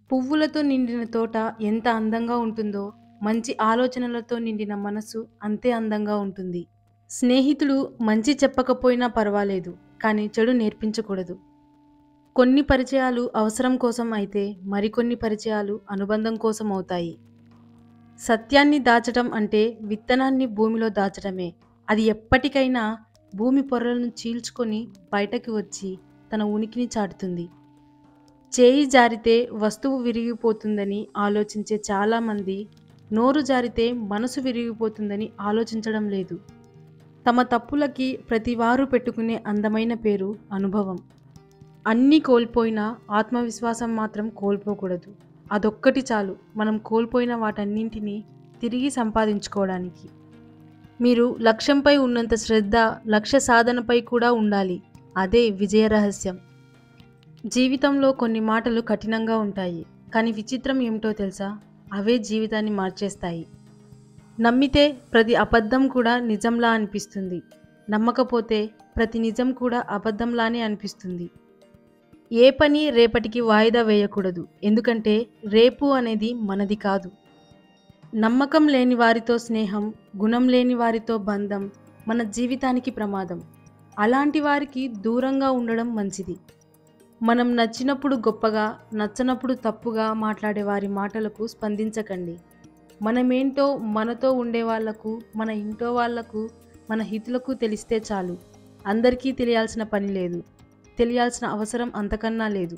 పువ్వులతో నిండిన తోట ఎంత అందంగా ఉంటుందో, మంచి ఆలోచనలతో నిండిన మనసు అంతే అందంగా ఉంటుంది. స్నేహితుడు మంచి చెప్పకపోయినా పర్వాలేదు, కానీ చెడు నేర్పించకూడదు. కొన్ని పరిచయాలు అవసరం కోసం అయితే, మరికొన్ని పరిచయాలు అనుబంధం కోసం అవుతాయి. సత్యాన్ని దాచటం అంటే విత్తనాన్ని భూమిలో దాచటమే. అది ఎప్పటికైనా భూమి పొరలను చీల్చుకొని బయటకి వచ్చి తన ఉనికిని చాటుతుంది. చేయి జారితే వస్తువు విరిగిపోతుందని ఆలోచించే చాలామంది, నోరు జారితే మనసు విరిగిపోతుందని ఆలోచించడం లేదు. తమ తప్పులకి ప్రతివారు పెట్టుకునే అందమైన పేరు అనుభవం. అన్నీ కోల్పోయినా ఆత్మవిశ్వాసం మాత్రం కోల్పోకూడదు. అదొక్కటి చాలు మనం కోల్పోయిన వాటన్నింటినీ తిరిగి సంపాదించుకోవడానికి. మీరు లక్ష్యంపై ఉన్నంత శ్రద్ధ లక్ష్య సాధనపై కూడా ఉండాలి. అదే విజయ రహస్యం. జీవితంలో కొన్ని మాటలు కఠినంగా ఉంటాయి. కానీ విచిత్రం ఏమిటో తెలుసా? అవే జీవితాన్ని మార్చేస్తాయి. నమ్మితే ప్రతి అబద్ధం కూడా నిజంలా అనిపిస్తుంది. నమ్మకపోతే ప్రతి నిజం కూడా అబద్ధంలానే అనిపిస్తుంది. ఏ పని రేపటికి వాయిదా వేయకూడదు. ఎందుకంటే రేపు అనేది మనది కాదు. నమ్మకం లేని వారితో స్నేహం, గుణం లేని వారితో బంధం మన జీవితానికి ప్రమాదం. అలాంటి వారికి దూరంగా ఉండడం మంచిది. మనం నచ్చినప్పుడు గొప్పగా, నచ్చనప్పుడు తప్పుగా మాట్లాడే వారి మాటలకు స్పందించకండి. మనమేంటో మనతో ఉండేవాళ్లకు, మన ఇంట్లో వాళ్లకు, మన హితులకు తెలిస్తే చాలు. అందరికీ తెలియాల్సిన పని లేదు. తెలియాల్సిన అవసరం అంతకన్నా లేదు.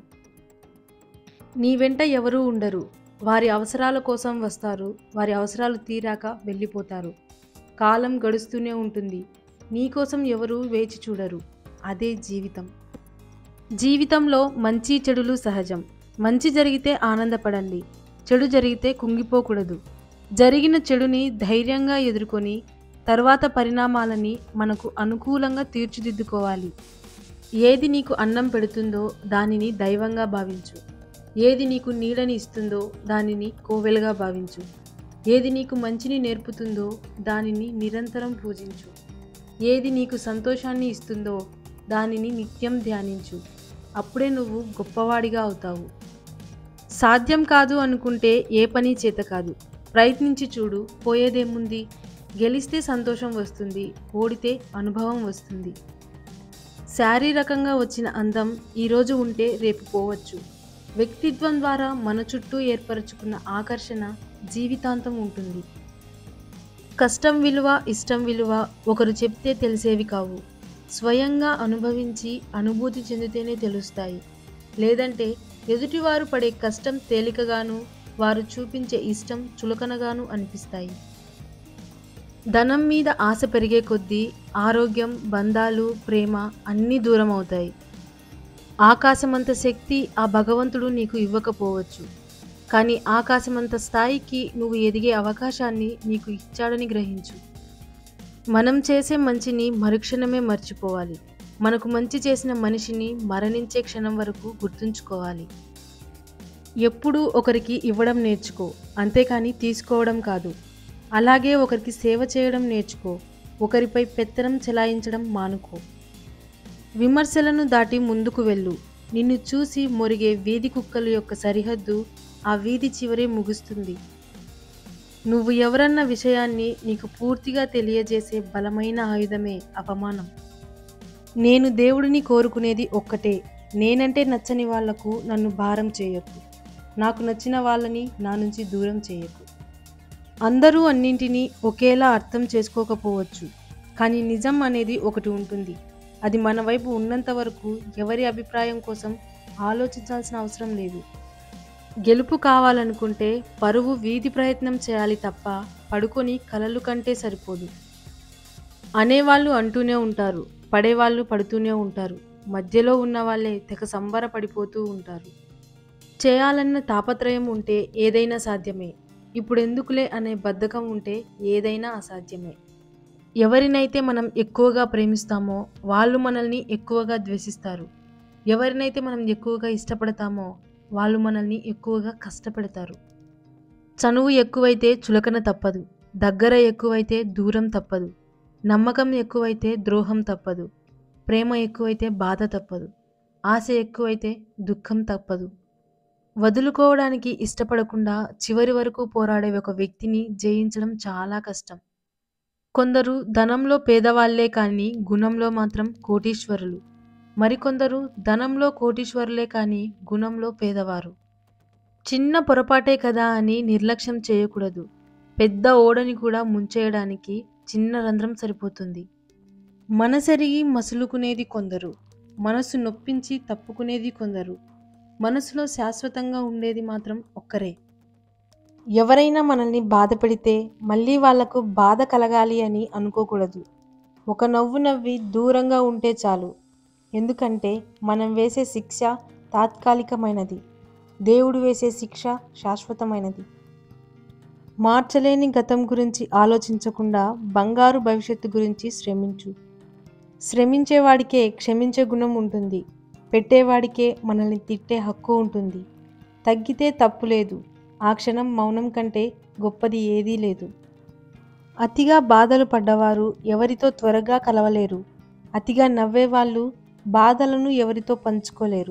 నీ వెంట ఎవరూ ఉండరు. వారి అవసరాల కోసం వస్తారు. వారి అవసరాలు తీరాక వెళ్ళిపోతారు. కాలం గడుస్తూనే ఉంటుంది. నీ కోసం ఎవరూ వేచి చూడరు. అదే జీవితం. జీవితంలో మంచి చెడులు సహజం. మంచి జరిగితే ఆనందపడండి. చెడు జరిగితే కుంగిపోకూడదు. జరిగిన చెడుని ధైర్యంగా ఎదుర్కొని, తర్వాత పరిణామాలని మనకు అనుకూలంగా తీర్చిదిద్దుకోవాలి. ఏది నీకు అన్నం పెడుతుందో దానిని దైవంగా భావించు. ఏది నీకు నీడని ఇస్తుందో దానిని కోవెలగా భావించు. ఏది నీకు మంచిని నేర్పుతుందో దానిని నిరంతరం పూజించు. ఏది నీకు సంతోషాన్ని ఇస్తుందో దానిని నిత్యం ధ్యానించు. అప్పుడే నువ్వు గొప్పవాడిగా అవుతావు. సాధ్యం కాదు అనుకుంటే ఏ పనీ చేతకాదు. ప్రయత్నించి చూడు పోయేదేముంది? గెలిస్తే సంతోషం వస్తుంది. ఓడితే అనుభవం వస్తుంది. శారీరకంగా వచ్చిన అందం ఈరోజు ఉంటే రేపు పోవచ్చు. వ్యక్తిత్వం ద్వారా మన చుట్టూ ఏర్పరచుకున్న ఆకర్షణ జీవితాంతం ఉంటుంది. కష్టం విలువ, ఇష్టం విలువ ఒకరు చెప్తే తెలిసేవి కావు. స్వయంగా అనుభవించి, అనుభూతి చెందితేనే తెలుస్తాయి. లేదంటే ఎదుటివారు పడే కష్టం తేలికగానూ, వారు చూపించే ఇష్టం చులకనగానూ అనిపిస్తాయి. ధనం మీద ఆశ పెరిగే కొద్దీ ఆరోగ్యం, బంధాలు, ప్రేమ అన్నీ దూరమవుతాయి. ఆకాశమంత శక్తి ఆ భగవంతుడు నీకు ఇవ్వకపోవచ్చు. కానీ ఆకాశమంత స్థాయికి నువ్వు ఎదిగే అవకాశాన్ని నీకు ఇచ్చాడని గ్రహించు. మనం చేసే మంచిని మరుక్షణమే మర్చిపోవాలి. మనకు మంచి చేసిన మనిషిని మరణించే క్షణం వరకు గుర్తుంచుకోవాలి. ఎప్పుడూ ఒకరికి ఇవ్వడం నేర్చుకో. అంతేకానీ తీసుకోవడం కాదు. అలాగే ఒకరికి సేవ చేయడం నేర్చుకో. ఒకరిపై పెత్తనం చెలాయించడం మానుకో. విమర్శలను దాటి ముందుకు వెళ్ళు. నిన్ను చూసి మొరిగే వీధి కుక్కల యొక్క సరిహద్దు ఆ వీధి చివరే ముగుస్తుంది. నువ్వు ఎవరన్న విషయాన్ని నీకు పూర్తిగా తెలియజేసే బలమైన ఆయుధమే అవమానం. నేను దేవుడిని కోరుకునేది ఒక్కటే నేనంటే నచ్చని వాళ్లకు నన్ను భారం చేయకు. నాకు నచ్చిన వాళ్లని నా నుంచి దూరం చేయకు. అందరూ అన్నింటినీ ఒకేలా అర్థం చేసుకోకపోవచ్చు. కానీ నిజం అనేది ఒకటి ఉంటుంది. అది మన వైపు ఉన్నంత వరకు ఎవరి అభిప్రాయం కోసం ఆలోచించాల్సిన అవసరం లేదు. గెలుపు కావాలనుకుంటే పరువు వీధి ప్రయత్నం చేయాలి తప్ప పడుకొని కలలు కంటే సరిపోదు. అనేవాళ్లు అంటూనే ఉంటారు. పడేవాళ్లు పడుతూనే ఉంటారు. మధ్యలో ఉన్నవాళ్లే తెగ సంబరపడిపోతూ ఉంటారు. చేయాలన్న తాపత్రయం ఉంటే ఏదైనా సాధ్యమే. ఇప్పుడెందుకులే అనే బద్ధకం ఉంటే ఏదైనా అసాధ్యమే. ఎవరినైతే మనం ఎక్కువగా ప్రేమిస్తామో వాళ్లు మనల్ని ఎక్కువగా ద్వేషిస్తారు. ఎవరినైతే మనం ఎక్కువగా ఇష్టపడతామో వాళ్లు మనల్ని ఎక్కువగా కష్టపెడతారు. చనువు ఎక్కువైతే చులకన తప్పదు. దగ్గర ఎక్కువైతే దూరం తప్పదు. నమ్మకం ఎక్కువైతే ద్రోహం తప్పదు. ప్రేమ ఎక్కువైతే బాధ తప్పదు. ఆశ ఎక్కువైతే దుఃఖం తప్పదు. వదులుకోవడానికి ఇష్టపడకుండా చివరి వరకు పోరాడే ఒక వ్యక్తిని జయించడం చాలా కష్టం. కొందరు ధనంలో పేదవాళ్లే కానీ గుణంలో మాత్రం కోటీశ్వరులు. మరికొందరు ధనంలో కోటీశ్వరులే కానీ గుణంలో పేదవారు. చిన్న పొరపాటే కదా అని నిర్లక్ష్యం చేయకూడదు. పెద్ద ఓడని కూడా ముంచేయడానికి చిన్న రంధ్రం సరిపోతుంది. మనసెరిగి మసులుకునేది కొందరు. మనసు నొప్పించి తప్పుకునేది కొందరు. మనసులో శాశ్వతంగా ఉండేది మాత్రం ఒక్కరే. ఎవరైనా మనల్ని బాధపెడితే మళ్ళీ వాళ్లకు బాధ కలగాలి అని అనుకోకూడదు. ఒక నవ్వు నవ్వి దూరంగా ఉంటే చాలు. ఎందుకంటే మనం వేసే శిక్ష తాత్కాలికమైనది. దేవుడు వేసే శిక్ష శాశ్వతమైనది. మార్చలేని గతం గురించి ఆలోచించకుండా బంగారు భవిష్యత్తు గురించి శ్రమించు. శ్రమించేవాడికే క్షమించే గుణం ఉంటుంది. పెట్టేవాడికే మనల్ని తిట్టే హక్కు ఉంటుంది. తగ్గితే తప్పు లేదు. ఆ క్షణం మౌనం కంటే గొప్పది ఏదీ లేదు. అతిగా బాధలు పడ్డవారు ఎవరితో త్వరగా కలవలేరు. అతిగా నవ్వేవాళ్లు బాధలను ఎవరితో పంచుకోలేరు.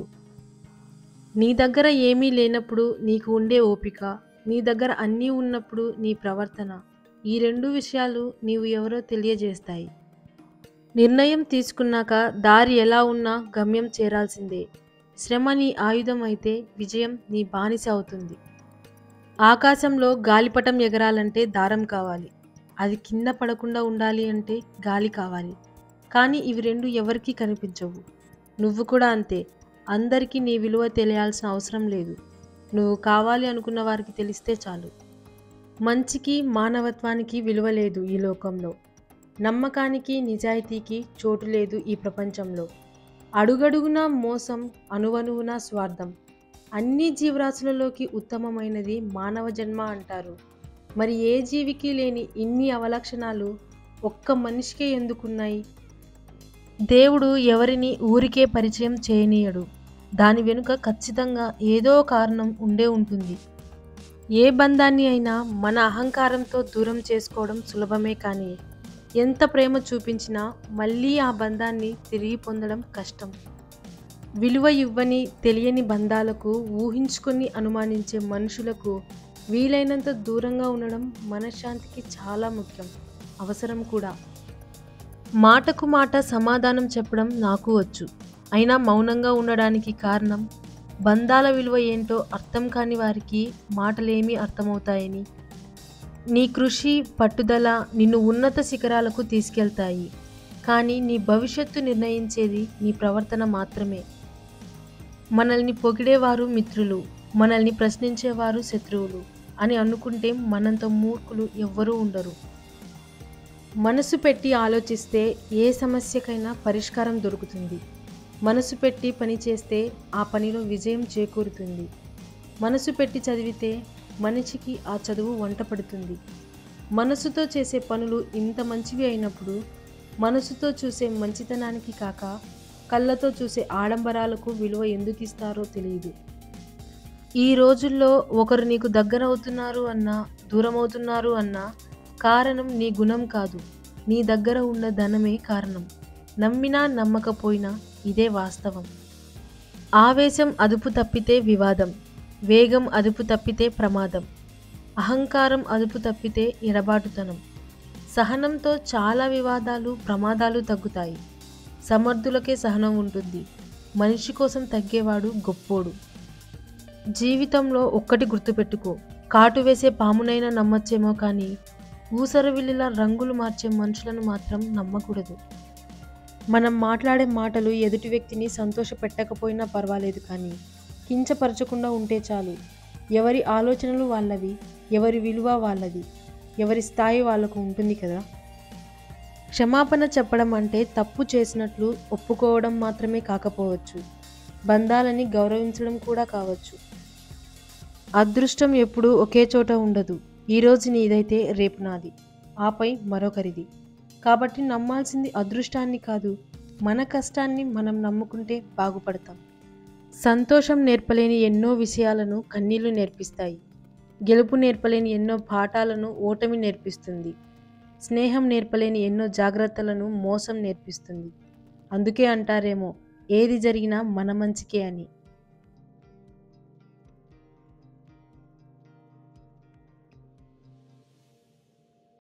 నీ దగ్గర ఏమీ లేనప్పుడు నీకు ఉండే ఓపిక, నీ దగ్గర అన్నీ ఉన్నప్పుడు నీ ప్రవర్తన ఈ రెండు విషయాలు నీవు ఎవరో తెలియజేస్తాయి. నిర్ణయం తీసుకున్నాక దారి ఎలా ఉన్నా గమ్యం చేరాల్సిందే. శ్రమ నీ ఆయుధం అయితే విజయం నీ బానిస అవుతుంది. ఆకాశంలో గాలిపటం ఎగరాలంటే దారం కావాలి. అది కింద పడకుండా ఉండాలి అంటే గాలి కావాలి. కానీ ఇవి రెండూ ఎవరికీ కనిపించవు. నువ్వు కూడా అంతే. అందరికీ నీ విలువ తెలియాల్సిన అవసరం లేదు. నువ్వు కావాలి అనుకున్న వారికి తెలిస్తే చాలు. మంచికి మానవత్వానికి విలువ లేదు ఈ లోకంలో. నమ్మకానికి నిజాయితీకి చోటు లేదు ఈ ప్రపంచంలో. అడుగడుగునా మోసం అణువణువునా స్వార్థం. అన్ని జీవరాశులలోకి ఉత్తమమైనది మానవ జన్మ అంటారు. మరి ఏ జీవికి లేని ఇన్ని అవలక్షణాలు ఒక్క మనిషికే ఎందుకున్నాయి? దేవుడు ఎవరినీ ఊరికే పరిచయం చేయనీయడు. దాని వెనుక ఖచ్చితంగా ఏదో కారణం ఉండే ఉంటుంది. ఏ బంధాన్ని అయినా మన అహంకారంతో దూరం చేసుకోవడం సులభమే కానీ ఎంత ప్రేమ చూపించినా మళ్లీ ఆ బంధాన్ని తిరిగి పొందడం కష్టం. విలువ ఇవ్వని, తెలియని బంధాలకు, ఊహించుకుని అనుమానించే మనుషులకు వీలైనంత దూరంగా ఉండడం మనశ్శాంతికి చాలా ముఖ్యం, అవసరం కూడా. మాటకు మాట సమాధానం చెప్పడం నాకు వచ్చు. అయినా మౌనంగా ఉండడానికి కారణం బంధాల విలువ ఏంటో అర్థం కాని వారికి మాటలేమి అర్థమవుతాయని. నీ కృషి, పట్టుదల నిన్ను ఉన్నత శిఖరాలకు తీసుకెళ్తాయి. కానీ నీ భవిష్యత్తు నిర్ణయించేది నీ ప్రవర్తన మాత్రమే. మనల్ని పొగిడేవారు మిత్రులు, మనల్ని ప్రశ్నించేవారు శత్రువులు అని అనుకుంటే మనంత మూర్ఖులు ఎవ్వరూ ఉండరు. మనసు పెట్టి ఆలోచిస్తే ఏ సమస్యకైనా పరిష్కారం దొరుకుతుంది. మనసు పెట్టి పని చేస్తే ఆ పనిలో విజయం చేకూరుతుంది. మనసు పెట్టి చదివితే మనిషికి ఆ చదువు వంటపడుతుంది. మనసుతో చేసే పనులు ఇంత మంచివి అయినప్పుడు మనసుతో చూసే మంచితనానికి కాక కళ్లతో చూసే ఆడంబరాలకు విలువ ఎందుకిస్తారో తెలీదు. ఈ రోజుల్లో ఒకరు నీకు దగ్గరవుతున్నారు అన్నా, దూరమవుతున్నారు అన్నా కారణం నీ గుణం కాదు, నీ దగ్గర ఉన్న ధనమే కారణం. నమ్మినా నమ్మకపోయినా ఇదే వాస్తవం. ఆవేశం అదుపు తప్పితే వివాదం, వేగం అదుపు తప్పితే ప్రమాదం, అహంకారం అదుపు తప్పితే ఎడబాటుతనం. సహనంతో చాలా వివాదాలు, ప్రమాదాలు తగ్గుతాయి. సమర్థులకే సహనం ఉంటుంది. మనిషి కోసం తగ్గేవాడు గొప్పోడు. జీవితంలో ఒక్కటి గుర్తుపెట్టుకో కాటు వేసే పామునైనా నమ్మొచ్చేమో కానీ ఊసరవెల్లిలా రంగులు మార్చే మనుషులను మాత్రం నమ్మకూడదు. మనం మాట్లాడే మాటలు ఎదుటి వ్యక్తిని సంతోషపెట్టకపోయినా పర్వాలేదు కానీ కించపరచకుండా ఉంటే చాలు. ఎవరి ఆలోచనలు వాళ్లవి, ఎవరి విలువ వాళ్లది, ఎవరి స్థాయి వాళ్లకు ఉంటుంది కదా! క్షమాపణ చెప్పడం అంటే తప్పు చేసినట్లు ఒప్పుకోవడం మాత్రమే కాకపోవచ్చు. బంధాలని గౌరవించడం కూడా కావచ్చు. అదృష్టం ఎప్పుడూ ఒకే చోట ఉండదు. ఈరోజు నీదైతే రేపు నాది, ఆపై మరొకరిది. కాబట్టి నమ్మాల్సింది అదృష్టాన్ని కాదు మన కష్టాన్ని మనం నమ్ముకుంటే బాగుపడతాం. సంతోషం నేర్పలేని ఎన్నో విషయాలను కన్నీళ్లు నేర్పిస్తాయి. గెలుపు నేర్పలేని ఎన్నో పాఠాలను ఓటమి నేర్పిస్తుంది. స్నేహం నేర్పలేని ఎన్నో జాగ్రత్తలను మోసం నేర్పిస్తుంది. అందుకే అంటారేమో ఏది జరిగినా మన మంచికే అని.